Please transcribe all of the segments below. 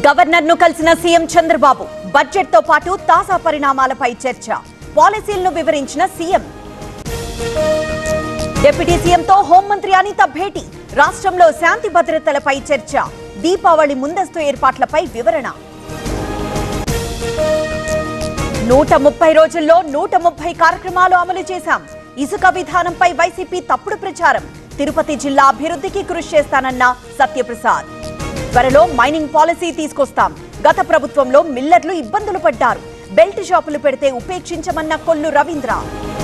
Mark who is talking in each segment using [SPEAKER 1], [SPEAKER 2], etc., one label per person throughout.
[SPEAKER 1] governor ను కలిసిన CM Chandrababu budget తో పాటు తాజా పరిణామాలపై చర్చ పాలసీలను వివరించిన సీఎం డిప్యూటీ సీఎంతో హోంమంత్రి అనిత భేటీ రాష్ట్రంలో శాంతి భద్రతలపై చర్చ దీపావళి ముందస్తు ఏర్పాట్లపై వివరణ నూట ముప్పై రోజుల్లో నూట ముప్పై కార్యక్రమాలు అమలు చేశాం ఇసుక విధానంపై వైసీపీ తప్పుడు ప్రచారం తిరుపతి జిల్లా అభివృద్ధికి కృషి చేస్తానన్న సత్యప్రసాద్ త్వరలో మైనింగ్ పాలసీ తీసుకొస్తాం గత ప్రభుత్వంలో మిల్లర్లు ఇబ్బందులు పడ్డారు బెల్ట్ షాపులు పెడితే ఉపేక్షించమన్న కొల్లు రవీంద్ర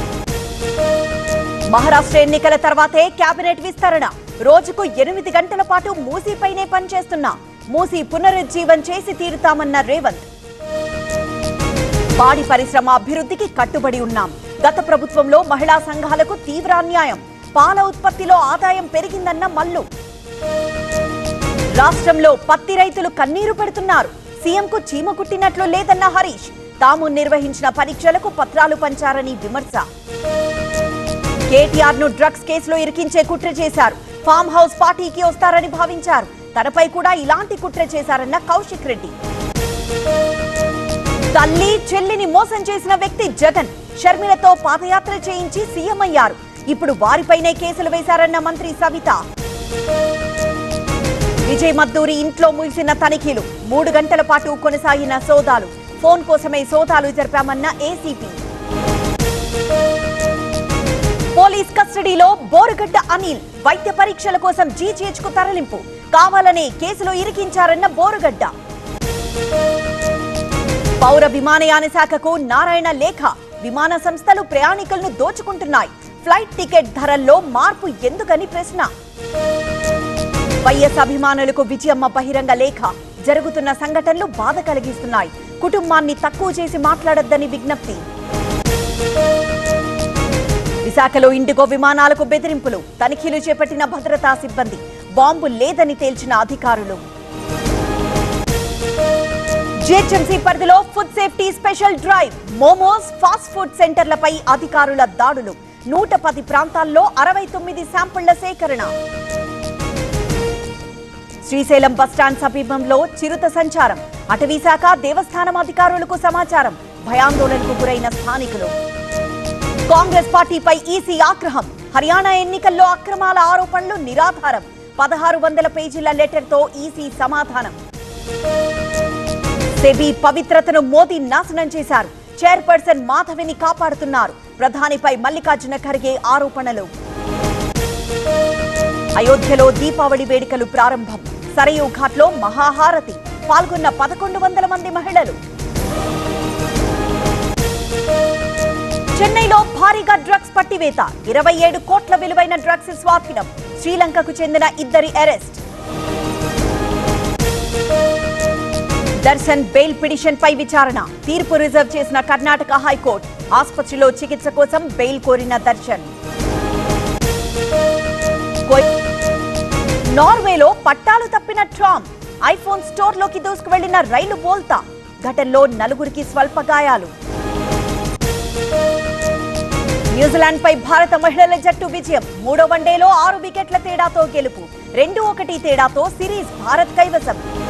[SPEAKER 1] మహారాష్ట్ర ఎన్నికల తర్వాతే కేబినెట్ విస్తరణ రోజుకు ఎనిమిది గంటల పాటు మూసీపైనే పనిచేస్తున్నా మూసీ పునరుజ్జీవం చేసి తీరుతామన్న రేవంత్ పాడి పరిశ్రమ అభివృద్ధికి కట్టుబడి ఉన్నాం గత ప్రభుత్వంలో మహిళా సంఘాలకు తీవ్ర అన్యాయం పాల ఉత్పత్తిలో ఆదాయం పెరిగిందన్న మల్లు రాష్ట్రంలో పత్తి రైతులు కన్నీరు పెడుతున్నారు సీఎంకు చీమ కుట్టినట్లు లేదన్న హరీష్ తాము నిర్వహించిన పరీక్షలకు పత్రాలు పంచారని విమర్శ కేటీఆర్ ను డ్రగ్స్ కేసులో ఇరికించే కుట్ర చేశారు ఫామ్ హౌస్ పార్టీకి వస్తారని భావించారు తనపై కూడా ఇలాంటి కుట్ర చేశారన్న కౌశిక్ రెడ్డి తల్లి చెల్లిని మోసం చేసిన వ్యక్తి జగన్ షర్మిలతో పాదయాత్ర చేయించి సీఎం అయ్యారు ఇప్పుడు వారిపైనే కేసులు వేశారన్న మంత్రి సవిత విజయ్ మద్దూరి ఇంట్లో ముగిసిన తనిఖీలు మూడు గంటల పాటు కొనసాగిన సోదాలు ఫోన్ కోసమే సోదాలు జరిపామన్న ఏసీపీ పోలీస్ కస్టడీలో బోరుగడ్డ అనిల్ వైద్య పరీక్షల కోసం జీజీహెచ్ కు తరలింపు కావాలనే కేసులో ఇరికించారన్న బోరుగడ్డ పౌర విమానయాన శాఖకు నారాయణ లేఖ విమాన సంస్థలు ప్రయాణికులను దోచుకుంటున్నాయి ఫ్లైట్ టికెట్ ధరల్లో మార్పు ఎందుకని ప్రశ్న వైఎస్ అభిమానులకు విజయమ్మ బహిరంగ లేఖ జరుగుతున్న సంఘటనలు బాధ కలిగిస్తున్నాయి కుటుంబాన్ని తక్కువ చేసి మాట్లాడొద్దని విజ్ఞప్తి విశాఖలో ఇండిగో విమానాలకు బెదిరింపులు తనిఖీలు చేపట్టిన భద్రతా సిబ్బంది బాంబు లేదని తేల్చిన అధికారులు జిహెచ్ఎంసీ పరిధిలో food safety special drive momos fast food సెంటర్లపై అధికారుల దాడులు నూట పది ప్రాంతాల్లో అరవై తొమ్మిది శాంపుళ్ల సేకరణ శ్రీశైలం బస్టాండ్ సమీపంలో చిరుత సంచారం అటవీశాఖ దేవస్థానం అధికారులకు సమాచారం భయాందోళనకు గురైన స్థానికులు కాంగ్రెస్ పార్టీపై ఈసీ ఆగ్రహం హర్యానా ఎన్నికల్లో అక్రమాల ఆరోపణలు నిరాధారం పదహారు వందల పేజీల లెటర్తో ఈసీ సమాధానం సెబీ పవిత్రతను మోదీ నాశనం చేశారు చైర్పర్సన్ మాధవిని కాపాడుతున్నారు ప్రధానిపై మల్లికార్జున ఖర్గే ఆరోపణలు అయోధ్యలో దీపావళి వేడుకలు ప్రారంభం సరయూ ఘాట్లో మహాహారతి పాల్గొన్న పదకొండు వందల మంది మహిళలు చెన్నైలో భారీగా డ్రగ్స్ పట్టివేత ఇరవై ఏడు కోట్ల విలువైన డ్రగ్స్ స్వాధీనం శ్రీలంకకు చెందిన ఇద్దరి అరెస్ట్ దర్శన్ బెయిల్ పిటిషన్ పై విచారణ తీర్పు రిజర్వ్ చేసిన కర్ణాటక హైకోర్టు ఆసుపత్రిలో చికిత్స కోసం బెయిల్ కోరిన దర్శన్ కోయ్- నార్వేలో పట్టాలు తప్పిన ట్రామ్ ఐఫోన్ స్టోర్లోకి దూసుకు వెళ్లిన రైలు బోల్తా ఘటనలో నలుగురికి స్వల్ప గాయాలు న్యూజిలాండ్ పై భారత మహిళల జట్టు విజయం మూడో వన్డేలో ఆరు వికెట్ల తేడాతో గెలుపు రెండు ఒకటి తేడాతో సిరీస్ భారత్ కైవసం